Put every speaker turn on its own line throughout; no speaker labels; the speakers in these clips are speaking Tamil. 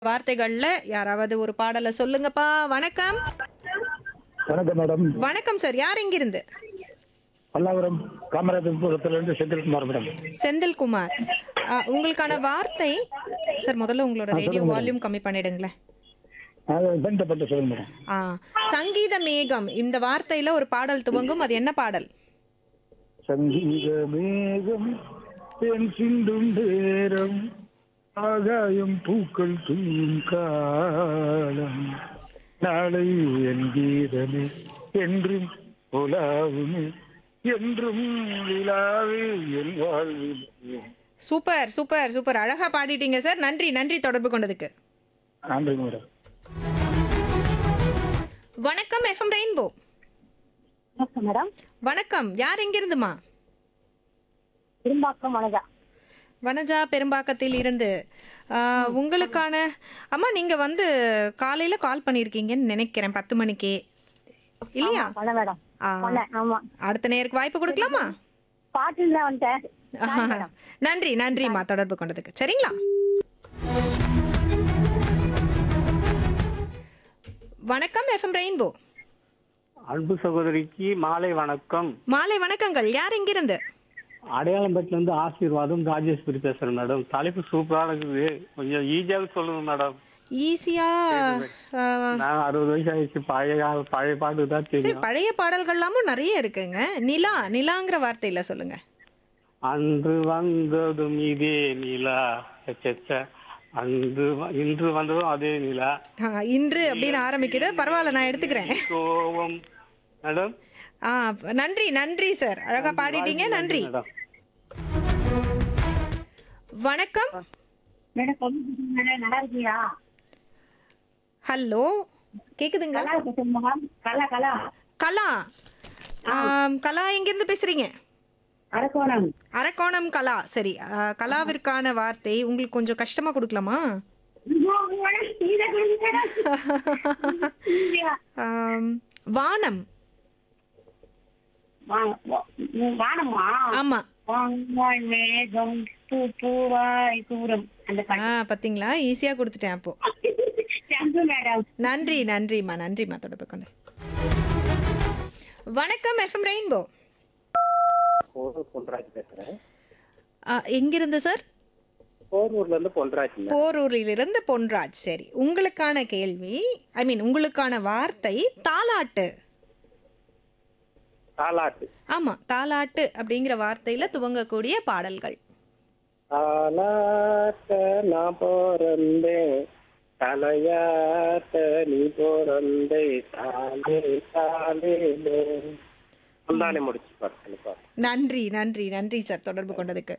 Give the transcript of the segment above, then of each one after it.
வார்த்தைகள்ல யாராவது ஒரு பாடலை சொல்லுங்கப்பா வணக்கம்
வணக்கம் மேடம்
வணக்கம் சார் யார் எங்கிருந்து
பல்லாவரம் காமராஜபுரத்திலிருந்து செந்தில்குமார் மேடம்
செந்தில்குமார் ஆ, உங்களுக்கான வார்த்தை சார் முதல்ல உங்களோட ரேடியோ வால்யூம் கம்மி பண்ணிடுங்களேன்
பெண்ட சொல்லுங்க மேடம்
ஆ சங்கீத மேகம் இந்த வார்த்தையில ஒரு பாடல் துவங்கும் அது என்ன பாடல்
சங்கீத மேகம் தேன் சிந்தும் நேரம் ஆகாயம் பூக்கள் தூங்கும் காலம் நாளை என் கீதமே என்றும் உலாவுமே என்றும் விழாவே என் வாழ்வில்
சூப்பர் சூப்பர் சூப்பர் அழகா பாடிட்டீங்க சார் நன்றி நன்றி தொடர்பு கொண்டதுக்கு
நன்றி மேடம்
வணக்கம் எஃப்எம் ரெயின்போ
வணக்கம் மேடம்
வணக்கம் யார் எங்கிருந்துமா
திரும்பாக்கம் வனஜா
வனஜா பெரும்பாக்கத்தில் இருந்து ஆ, உங்களுக்கான அம்மா நீங்க வந்து காலையில கால் பண்ணியிருக்கீங்கன்னு நினைக்கிறேன் பத்து மணிக்கு இல்லையா
பண்ண மேடம்
ஆ,
பண்ணேன் ஆமா
அடுத்த நேருக்கு வாய்ப்பு கொடுக்கலாமா
பாட்டில் தான் வந்துட்டேன்
ஆஹா. நன்றி நன்றிம்மா தொடர்பு கொண்டதுக்கு சரிங்களா வணக்கம் எஃப்எம் ரெயின்போ
அன்பு சகோதரிக்கு மாலை வணக்கம்
மாலை வணக்கங்கள் யார் எங்கிருந்து
அடையாளம்பேட்டில இருந்து ஆசீர்வாதம் ராஜேஸ்வரி பேசுறேன் மேடம் தலைப்பு சூப்பரா இருக்குது கொஞ்சம் ஈஸியாக சொல்லுங்க மேடம்
ஈஸியா ஆ,
நான் அறுபது வயசு ஆயிடுச்சு பழைய கா- பழைய பாட்டு தான்
சரி
தெரியும்
பழைய பாடல்கள்லாமும் நிறைய இருக்குங்க நிலா நிலாங்கிற வார்த்தையில சொல்லுங்க
அன்று வந்ததும் இதே நிலா எச்ச அன்று வ- இன்று வந்ததும் அதே நிலா
ஆ, இன்று அப்படின்னு ஆரம்பிக்குது பரவாயில்ல நான் எடுத்துக்கிறேன்
கோவம் மேடம்
ஆ நன்றி நன்றி சார் அழகா பாடிட்டீங்க நன்றி
மேடம்
வணக்கம்
மேடம் மேடம் நல்லா இருக்கீங்களா
ஹலோ கேக்குதுங்களா
நல்லா இருக்கு மேடம் கலா கலா
கலா ஆம், கலா எங்கிருந்து பேசுறீங்க
அரக்கோணம்
அரக்கோணம் கலா சரி ஆ, கலாவிற்கான வார்த்தை உங்களுக்கு கொஞ்சம் கஷ்டமா கொடுக்கலாமா ஆம், வானம்
வானமா
ஆமா
வாங்காய் மேகம் பூ பூவாய் தூரம் அந்த
ஆ பாத்தீங்களா ஈஸியா கொடுத்துட்டேன் அப்போ
பாட்டு மேடம்
நன்றி நன்றிம்மா நன்றிம்மா தொடர்பு கொண்டு வணக்கம் எஃப்எம் ரெயின்போ
பொன்ராஜ் பேசுறேன்
ஆ, எங்கிருந்து சார்
போரூர்ல இருந்து பொன்ராஜ்
போரூரிலிருந்து பொன்ராஜ் சரி உங்களுக்கான கேள்வி ஐ மீன் உங்களுக்கான வார்த்தை தாலாட்டு
தாலாட்டு
ஆமா தாலாட்டு அப்படிங்கிற வார்த்தையில துவங்கக்கூடிய பாடல்கள்
தாலாட்ட நான் பிறந்தேன் தலையாட்ட நீ பிறந்தே தாலே தாலே முந்தானே முடிச்சு பாரு
நன்றி நன்றி நன்றி சார் தொடர்பு கொண்டதுக்கு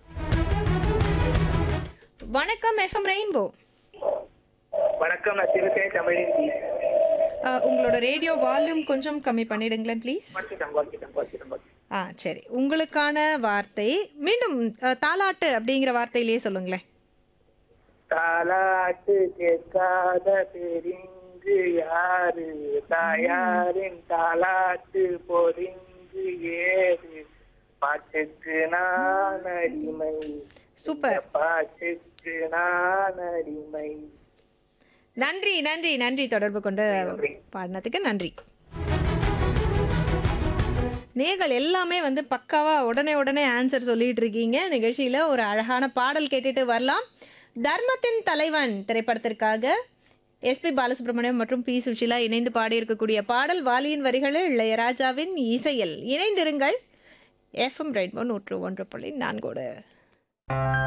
வணக்கம் எஃப்எம் ரெயின்போ
வணக்கம் நான் திருத்தே தமிழின்
ஆ, உங்களோட ரேடியோ வால்யூம் கொஞ்சம் கம்மி பண்ணிடுங்களேன் ப்ளீஸ்
குறைச்சிட்டேன் குறைச்சிட்டேன் குறைச்சிட்டேன்
ஆ சரி உங்களுக்கான வார்த்தை மீண்டும் ஆ, தாலாட்டு அப்படிங்கிற வார்த்தையிலேயே சொல்லுங்களேன்
தாலாட்டு கேட்காத பெரிங்கு யாரு தாயாரின் தாலாட்டு பொறிங்கு ஏறு பாட்டுக்கு நான் அடிமை
சூப்பர்
பாட்டுக்கு நான் அடிமை
நன்றி நன்றி நன்றி தொடர்பு கொண்டு பாடினதுக்கு நன்றி நேர்கள் எல்லாமே வந்து பக்காவா உடனே உடனே ஆன்சர் சொல்லிட்டு இருக்கீங்க நிகழ்ச்சியில ஒரு அழகான பாடல் கேட்டுட்டு வரலாம் தர்மத்தின் தலைவன் திரைப்படத்திற்காக எஸ்பி பாலசுப்ரமணியம் மற்றும் பி சுஷிலா இணைந்து பாடியிருக்கக்கூடிய பாடல் வாலியின் வரிகளில் இளையராஜாவின் இசையில் இணைந்திருங்கள் எஃப்எம் ரெயின்போ நூற்று ஒன்று புள்ளி நான்கோடு